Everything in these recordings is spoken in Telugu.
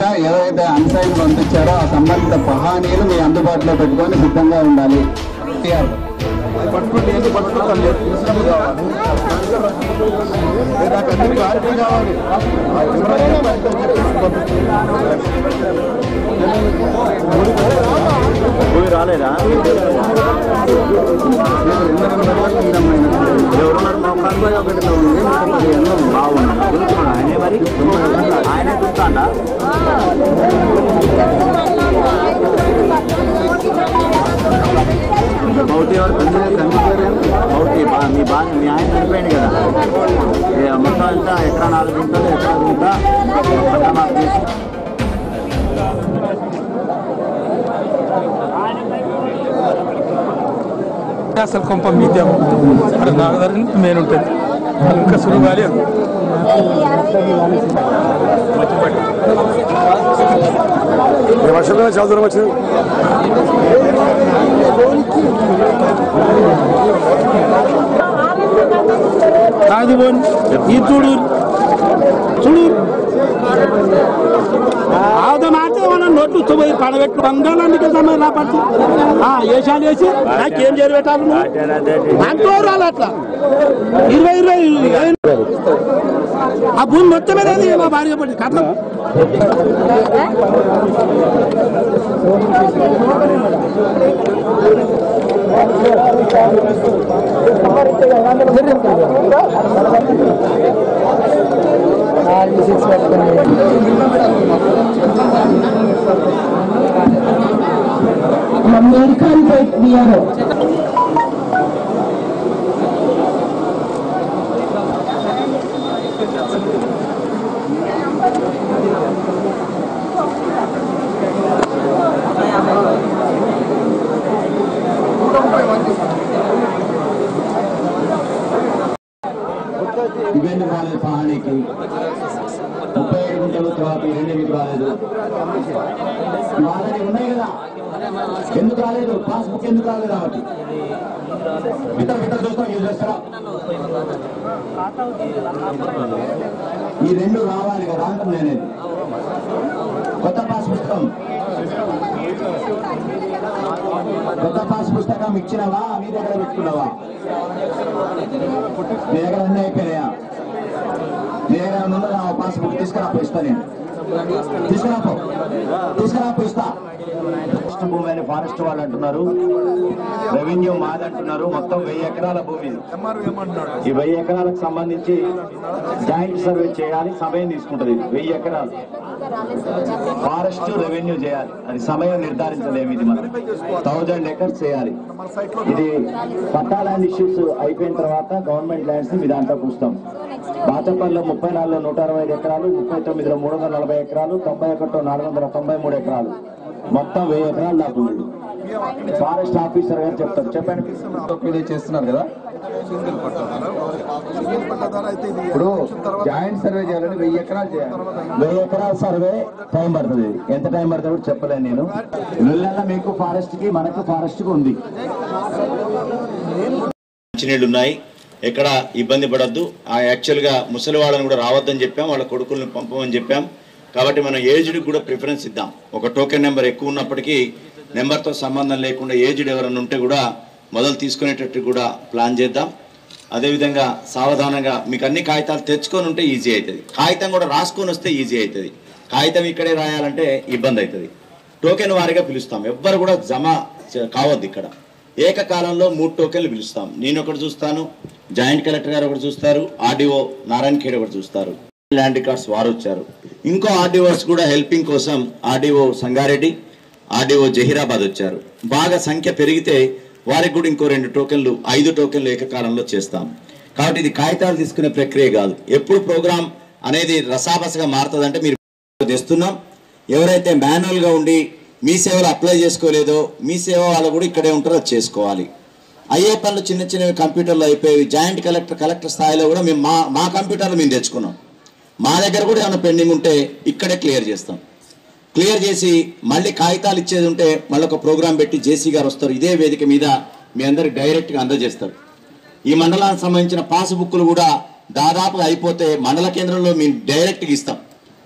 ఏదైతే అన్సైన్ పంపించారో ఆ సంబంధిత పహానీలు మీ అందుబాటులో పెట్టుకొని సిద్ధంగా ఉండాలి టిఆర్. పట్టుకుంటే ఏంటి పట్టుకుంటాను లేదు తీసుకుని కావాలి ఏ నాకు అన్ని క్లారిటీ కావాలి ఎవరైనా భూమి రాలేదా ఎవరున్నారు మా కాన్వాయ్ ఒకటిలో ఉంది అది ఎన్నో బాగుంది గుర్తున్నాడు ఆయనే మరి ఆయనే చూస్తాడా బౌటి ఎవరు కమిషనర్ బౌటి బా- మీ బాగా మీ ఆయన చనిపోయింది కదా ఏ మొత్తం అంతా ఎక్కడ నాలుగు గుంటలు ఎక్కడ గుంట మొత్తం నాకు తీసి అసలు కొంప మీదే అక్కడ నాగదారి మెయిన్ ఉంటుంది అది ఇంకా సులువాలి వర్షంలో చాలా దూరం వచ్చింది కాదు పోను ఈ చూడు చూడు ఆవుతో మాత్రం ఏమన్నా నోట్లు పోయి పడబెట్టు బంగాళానికి సమయం రాపట్టి వేషాలు వేసి నాకేం చేరు పెట్టాలి నువ్వు అంటూ రాలి అట్లా ఇరవై ఇరవై ఏం- ఆ భూమి మొత్తం మీద అది మా భార్య పట్టి కట్నం అమెరికన్ బిఆర్ఓ ఇవన్నీ రాలేదు పహానీకి ముప్పై ఏడు గుంటలు తర్వాత ఈ రెండు ఎందుకు రాలేదు వాళ్ళని ఉన్నాయి కదా ఎందుకు రాలేదు పాస్బుక్ ఎందుకు రాలేదు కాబట్టి ఇతర ఇతర చూస్తాం ఇది చేస్తారా ఈ రెండు రావాలి కదా అంటాం నేనేది కొత్త పాస్ పుస్తకం కొత్త పాస్ పుస్తకం ఇచ్చినవా మీ దగ్గర పెట్టుకున్నావా నీ దగ్గర అన్నీ అయిపోయినాయా నీ దగ్గర ఏమైనా ఉందా నా పాస్బుక్ తీసుకురాపో ఇస్తా నేను తీసుకురాపో తీసుకురాపో ఇస్తా ఫారెస్ట్ భూమి అని ఫారెస్ట్ వాళ్ళు అంటున్నారు రెవెన్యూ మాదంటున్నారు మొత్తం వెయ్యి ఎకరాల భూమి ఇది. ఎంఆర్ఓ ఏమంటున్నాడు ఈ వెయ్యి ఎకరాలకు సంబంధించి జాయింట్ సర్వే చేయాలి సమయం తీసుకుంటది ఇది. వెయ్యి ఎకరాలు ఫారెస్ట్ రెవెన్యూ చేయాలి అది సమయం నిర్ధారించలేము ఇది మనం థౌజండ్ ఎకర్స్ చేయాలి మన సైట్ లో ఇది పట్టా ల్యాండ్ ఇష్యూస్ అయిపోయిన తర్వాత గవర్నమెంట్ ల్యాండ్స్ ని మీ దాంట్లో కూస్తాం బాచపల్లిలో ముప్పై నాలుగులో నూట అరవై ఐదు ఎకరాలు ముప్పై తొమ్మిదిలో మూడు వందల నలభై ఎకరాలు తొంభై ఒకటిలో నాలుగు వందల తొంభై మూడు ఎకరాలు మొత్తం వెయ్యి ఎకరాలు దాకా ఉంది ఫారెస్ట్ ఆఫీసర్ గారు చెప్తారు చెప్పండి ఇది చేస్తున్నారు కదా సింగిల్ పట్టాదారా సింగిల్ పట్టాదారా అయితే ఇది ఇప్పుడు ఎలక్షన్ తర్వాత జాయింట్ సర్వే చేయాలంటే వెయ్యి ఎకరాలు చేయాలి వెయ్యి ఎకరాల సర్వే టైం పడుతుంది ఎంత టైం పడుతుంది కూడా చెప్పలేను నేను నెల మీకు ఫారెస్ట్ కి మనకు ఫారెస్ట్ కి ఉంది మంచినీళ్ళు ఉన్నాయి ఎక్కడ ఇబ్బంది పడద్దు ఆ యాక్చువల్గా ముసలి వాళ్ళని కూడా రావద్దని చెప్పాం వాళ్ళ కొడుకుల్ని పంపమని చెప్పాం కాబట్టి మనం ఏజ్డ్కి కూడా ప్రిఫరెన్స్ ఇద్దాం ఒక టోకెన్ నెంబర్ ఎక్కువ ఉన్నప్పటికీ నెంబర్తో సంబంధం లేకుండా ఏజ్డ్ ఎవరైనా ఉంటే కూడా మొదలు తీసుకునేటట్టు కూడా ప్లాన్ చేద్దాం అదేవిధంగా సావధానంగా మీకు అన్ని కాగితాలు తెచ్చుకొని ఉంటే ఈజీ అవుతుంది కాగితం కూడా రాసుకొని వస్తే ఈజీ అవుతుంది కాగితం ఇక్కడే రాయాలంటే ఇబ్బంది అవుతుంది టోకెన్ వారీగా పిలుస్తాం ఎవ్వరు కూడా జమ చే- కావద్దు ఇక్కడ ఏకకాలంలో మూడు టోకెన్లు పిలుస్తాం నేను ఒకటి చూస్తాను జాయింట్ కలెక్టర్ గారు ఒకటి చూస్తారు ఆర్డీఓ నారాయణ ఖేడ్ ఒకటి చూస్తారు ల్యాండ్ రికార్డ్స్ వారు వచ్చారు ఇంకో ఆర్డీఓస్ కూడా హెల్పింగ్ కోసం ఆర్డీఓ సంగారెడ్డి ఆర్డీఓ జహీరాబాద్ వచ్చారు బాగా సంఖ్య పెరిగితే వారికి కూడా ఇంకో రెండు టోకెన్లు ఐదు టోకెన్లు ఏకకాలంలో చేస్తాం కాబట్టి ఇది కాగితాలు తీసుకునే ప్రక్రియ కాదు ఎప్పుడు ప్రోగ్రామ్ అనేది రసాబసగా మారుతుందంటే మీరు తెస్తున్నాం ఎవరైతే మాన్యువల్ గా ఉండి మీ సేవలు అప్లై చేసుకోలేదో మీ సేవ వాళ్ళు కూడా ఇక్కడే ఉంటారో అది చేసుకోవాలి అయ్యే పనులు చిన్న చిన్నవి కంప్యూటర్లో అయిపోయి జాయింట్ కలెక్టర్ కలెక్టర్ స్థాయిలో కూడా మేము మా మా కంప్యూటర్లో మేము తెచ్చుకున్నాం మా దగ్గర కూడా ఏమైనా పెండింగ్ ఉంటే ఇక్కడే క్లియర్ చేస్తాం క్లియర్ చేసి మళ్ళీ కాగితాలు ఇచ్చేది ఉంటే మళ్ళీ ఒక ప్రోగ్రామ్ పెట్టి జేసీ గారు వస్తారు ఇదే వేదిక మీద మీ అందరికి డైరెక్ట్గా అందజేస్తారు ఈ మండలానికి సంబంధించిన పాస్ బుక్లు కూడా దాదాపుగా అయిపోతే మండల కేంద్రంలో మేము డైరెక్ట్గా ఇస్తాం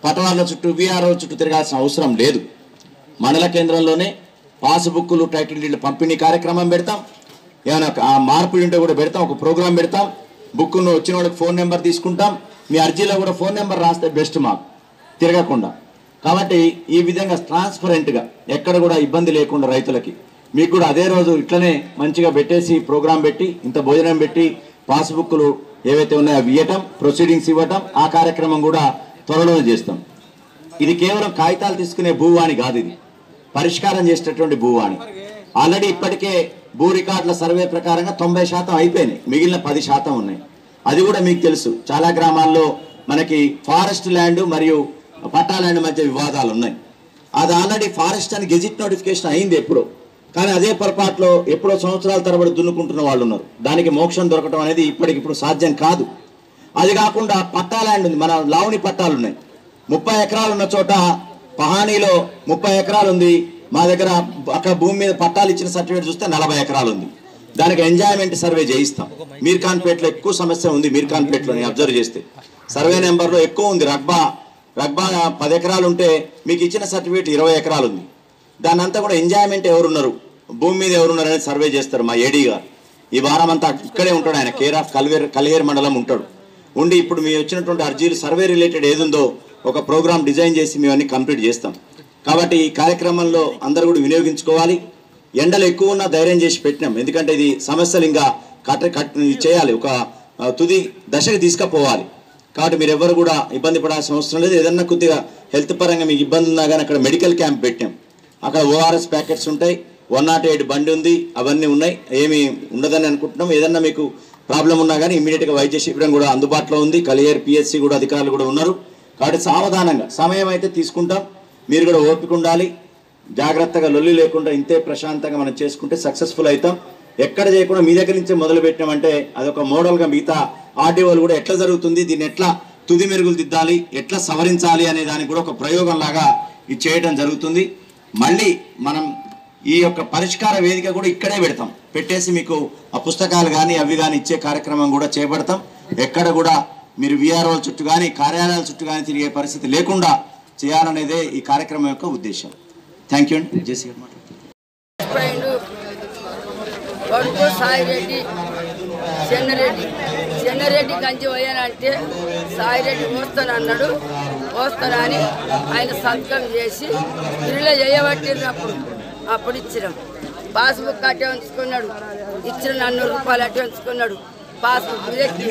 పట్టణాల చుట్టూ విఆర్ఓ చుట్టూ తిరగాల్సిన అవసరం లేదు మండల కేంద్రంలోనే పాస్బుక్లు టైటిల్ డీడ్ల పంపిణీ కార్యక్రమం పెడతాం ఏమైనా ఆ మార్పులు ఉంటే కూడా పెడతాం ఒక ప్రోగ్రాం పెడతాం బుక్ను వచ్చిన వాళ్ళకి ఫోన్ నెంబర్ తీసుకుంటాం మీ అర్జీలో కూడా ఫోన్ నెంబర్ రాస్తే బెస్ట్ మాకు తిరగకుండా కాబట్టి ఈ విధంగా ట్రాన్స్పరెంట్గా ఎక్కడ కూడా ఇబ్బంది లేకుండా రైతులకి మీకు కూడా అదే రోజు ఇట్లనే మంచిగా పెట్టేసి ప్రోగ్రాం పెట్టి ఇంత భోజనం పెట్టి పాస్బుక్లు ఏవైతే ఉన్నాయో అవి ఇవ్వటం ప్రొసీడింగ్స్ ఇవ్వటం ఆ కార్యక్రమం కూడా త్వరలోనే చేస్తాం ఇది కేవలం కాగితాలు తీసుకునే భూవాణి కాదు ఇది పరిష్కారం చేసేటటువంటి భూవాణి ఆల్రెడీ ఇప్పటికే భూ రికార్డుల సర్వే ప్రకారంగా తొంభై శాతం అయిపోయినాయి మిగిలిన పది శాతం ఉన్నాయి అది కూడా మీకు తెలుసు చాలా గ్రామాల్లో మనకి ఫారెస్ట్ ల్యాండ్ మరియు పట్టా ల్యాండ్ మధ్య వివాదాలు ఉన్నాయి అది ఆల్రెడీ ఫారెస్ట్ అని గెజిట్ నోటిఫికేషన్ అయింది ఎప్పుడో కానీ అదే పొరపాటులో ఎప్పుడో సంవత్సరాల తరబడి దున్నుకుంటున్న వాళ్ళు ఉన్నారు దానికి మోక్షం దొరకడం అనేది ఇప్పటికిప్పుడు సాధ్యం కాదు అది కాకుండా పట్టా ల్యాండ్ ఉంది మన లావణి పట్టాలు ఉన్నాయి ముప్పై ఎకరాలు ఉన్న చోట పహానీలో ముప్పై ఎకరాలు ఉంది మా దగ్గర అక్కడ భూమి మీద పట్టాలు ఇచ్చిన సర్టిఫికేట్ చూస్తే నలభై ఎకరాలు ఉంది దానికి ఎంజాయ్మెంట్ సర్వే చేయిస్తాం మీర్ఖాన్పేటలో ఎక్కువ సమస్య ఉంది మీర్ఖాన్పేటలో నేను అబ్జర్వ్ చేస్తే సర్వే నెంబర్లో ఎక్కువ ఉంది రగ్బా రగ్బా పది ఎకరాలు ఉంటే మీకు ఇచ్చిన సర్టిఫికేట్ ఇరవై ఎకరాలు ఉంది దాని అంతా కూడా ఎంజాయ్మెంట్ ఎవరున్నారు భూమి మీద ఎవరున్నారు అనేది సర్వే చేస్తారు మా ఏడీ గారు ఈ వారం అంతా ఇక్కడే ఉంటాడు ఆయన కేర్ ఆఫ్ కల్వేర్ కల్వేర్ మండలం ఉంటాడు ఉండి ఇప్పుడు మీ వచ్చినటువంటి అర్జీలు సర్వే రిలేటెడ్ ఏదుందో ఒక ప్రోగ్రామ్ డిజైన్ చేసి మేము అన్ని కంప్లీట్ చేస్తాం కాబట్టి ఈ కార్యక్రమంలో అందరూ కూడా వినియోగించుకోవాలి ఎండలు ఎక్కువ ఉన్నా ధైర్యం చేసి పెట్టినాం ఎందుకంటే ఇది సమస్యలు ఇంకా కట్ట కట్ చేయాలి ఒక ఆ, తుది దశకి తీసుకుపోవాలి కాబట్టి మీరు ఎవరు కూడా ఇబ్బంది పడాల్సిన అవసరం లేదు ఏదన్నా కొద్దిగా హెల్త్ పరంగా మీకు ఇబ్బంది ఉన్నా కానీ అక్కడ మెడికల్ క్యాంప్ పెట్టాం అక్కడ ఓఆర్ఎస్ ప్యాకెట్స్ ఉంటాయి వన్ నాట్ ఎయిట్ బండి ఉంది అవన్నీ ఉన్నాయి ఏమి ఉండదని అనుకుంటున్నాం ఏదన్నా మీకు ప్రాబ్లం ఉన్నా కానీ ఇమీడియట్గా వైద్య శిబిరం కూడా అందుబాటులో ఉంది కలియర్ పిఎస్సి కూడా అధికారులు కూడా ఉన్నారు కాబట్టి సావధానంగా సమయం అయితే తీసుకుంటాం మీరు కూడా ఓపిక ఉండాలి జాగ్రత్తగా లొల్లి లేకుండా ఇంతే ప్రశాంతంగా మనం చేసుకుంటే సక్సెస్ఫుల్ అవుతాం ఎక్కడ చేయకుండా మీ దగ్గర నుంచే మొదలు పెట్టామంటే అదొక మోడల్గా మిగతా ఆర్డీఓలు కూడా ఎట్లా జరుగుతుంది దీన్ని ఎట్లా తుది మెరుగులు దిద్దాలి ఎట్లా సవరించాలి అనే దానికి కూడా ఒక ప్రయోగం లాగా ఇది చేయడం జరుగుతుంది మళ్ళీ మనం ఈ యొక్క పరిష్కార వేదిక కూడా ఇక్కడే పెడతాం పెట్టేసి మీకు ఆ పుస్తకాలు కానీ అవి కానీ ఇచ్చే కార్యక్రమం కూడా చేపడతాం ఎక్కడ కూడా మీరు విఆర్ఓల చుట్టూ కానీ కార్యాలయాల చుట్టూ కానీ తిరిగే పరిస్థితి లేకుండా చేయాలనేదే ఈ కార్యక్రమం యొక్క ఉద్దేశం థ్యాంక్ యూ అండి జేసీ గారు మాట్లాడండి. పోయిండు కొడుకు సాయిరెడ్డి చెన్నరెడ్డి చెన్నరెడ్డి కంచి పోయానంటే సాయిరెడ్డి పోస్తాను అన్నాడు పోస్తానని ఆయన సంతకం చేసి ఇల్లు చేయబట్టినప్పుడు అప్పుడు ఇచ్చినాం పాస్బుక్ అట్టే ఉంచుకున్నాడు ఇచ్చిన నన్ను రూపాయలు అట్టే ఉంచుకున్నాడు పాస్బుక్ ఎక్కి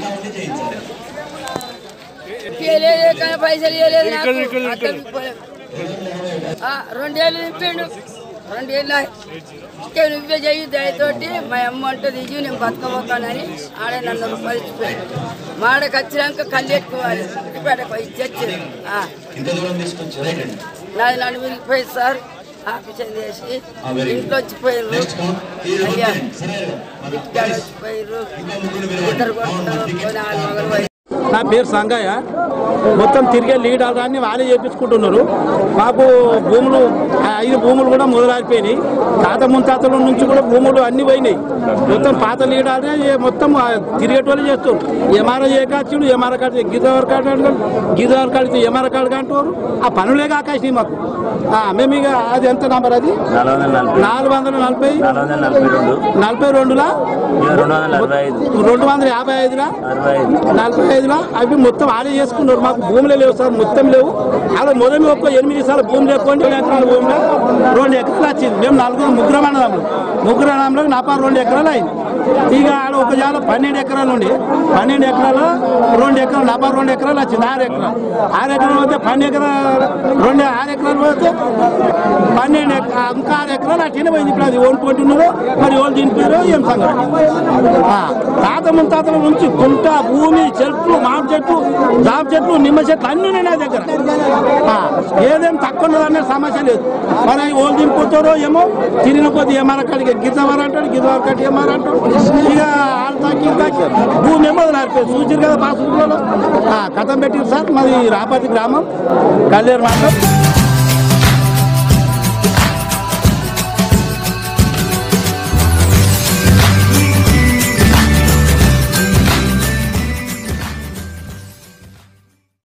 ఇయ్యలేదు, కానీ పైసలు ఇవ్వలేదు నాకు. అట్లా ఇవ్వలేదు. ఆ, రెండేళ్ళు నింపిండు రెండేళ్ళు ఇంకా నువ్వే చెయ్యి దయతోటి మా అమ్మ అంటే దిగి నేను బతకబోతానని ఆడ నన్ను రూపాయలు ఇచ్చిపోయాడు మాడకు వచ్చినాక కళ్ళు ఎక్కువాలి ఇంటిపేటకు ఇచ్చి వచ్చాడు ఆ, ఇంత దూరం తీసుకొచ్చి రైట్ అండి నాది నన్ను విరిగిపోయింది సార్ ఆఫీసం చేసి ఆ, very good. ఇంట్లో వచ్చిపోయారు నెక్స్ట్ కౌంట్ ఈ అయ్యా ఓకే సరే ఇంటికాడ వచ్చిపోయారు ఇంకో ముగ్గురు మీరు ఇద్దరు కొట్టుకున్నారు నాలుగు మగలు పోయి నా పేరు సంగయ్య మొత్తం తిరిగే లీడర్ అన్ని వాళ్ళే చేపించుకుంటున్నారు మాకు భూములు ఆ ఐదు భూములు కూడా మొదలైపోయినాయి తాత ముంతాతల నుంచి కూడా భూములు అన్ని పోయినాయి మొత్తం పాత లీడర్నే ఏ మొత్తం ఆ తిరిగేటోళ్ళు చేస్తారు ఎంఆర్ఐ ఏ కాచుడు ఎంఆర్ఐ కాడు గీతవర్ కార్డు అంటారు గీతవర్ కాడితే ఎంఆర్ఐ కార్డు అంటారు ఆ పనులే కాకాసినాయి మాకు ఆ, మేము ఇక అది ఎంత నంబర్ అది నాలుగు వందల నలభై నాలుగు వందల నలభై నాలుగు వందల నలభై రెండు నలభై రెండులా ఇక రెండు వందల నలభై ఐదు రెండు వందల యాభై ఐదులా అరవై ఐదు నలభై ఐదులో అవి మొత్తం ఆడే చేసుకున్నారు మాకు భూములే లేవు సార్ మొత్తం లేవు అలా మొదలు ఒక్క ఎనిమిది సార్లు భూమి లేకపోతే రెండు ఎకరాల భూమిలో రెండు ఎకరాలు వచ్చింది మేము నలుగురు ముగ్గురం అన్నదమ్ములు ముగ్గురు అన్నదమ్ములకు నా రెండు ఎకరాలు అయింది ఇక ఆడ ఒక జాల పన్నెండు ఎకరాలు ఉండి పన్నెండు ఎకరాలు రెండు ఎకరాలు నా రెండు ఎకరాలు వచ్చింది ఆరు ఎకరాలు ఆరు ఎకరాలు పోతే పన్నెండు ఎకరాలు రెండు ఆరు ఎకరాలు పోతే పన్నెండు ఎక- ఇంకా ఆరు ఎకరాలు అట్టినే పోయింది ఇప్పుడు అది ఓన్ కొంటున్నారో మరి ఓన్ తినిపోయారో ఏం సంగతి ఆ, తాత ముత్తాతల నుంచి గుంట భూమి చెట్లు మామిడి చెట్లు జామ చెట్లు నిమ్మ చెట్లు అన్ని ఉన్నాయి నా దగ్గర ఆ, ఏదేం తక్కువ ఉన్నదనే సమస్య లేదు మరి అవి ఓళ్ళు దింపుతారో ఏమో తిరిగిన కొద్ది ఏమారకాడికి గిద్దవారు అంటాడు గిద్దవారు కట్టి ఏమారు అంటాడు ఇక ఆళ్ళ తాకి ఈళ్ళ తాకి భూమి ఏమో వదిలేరు చూసారు కదా పాస్ కథం పెట్టిరు సార్ మాది రాపతి గ్రామం కల్లేరు మాత్రం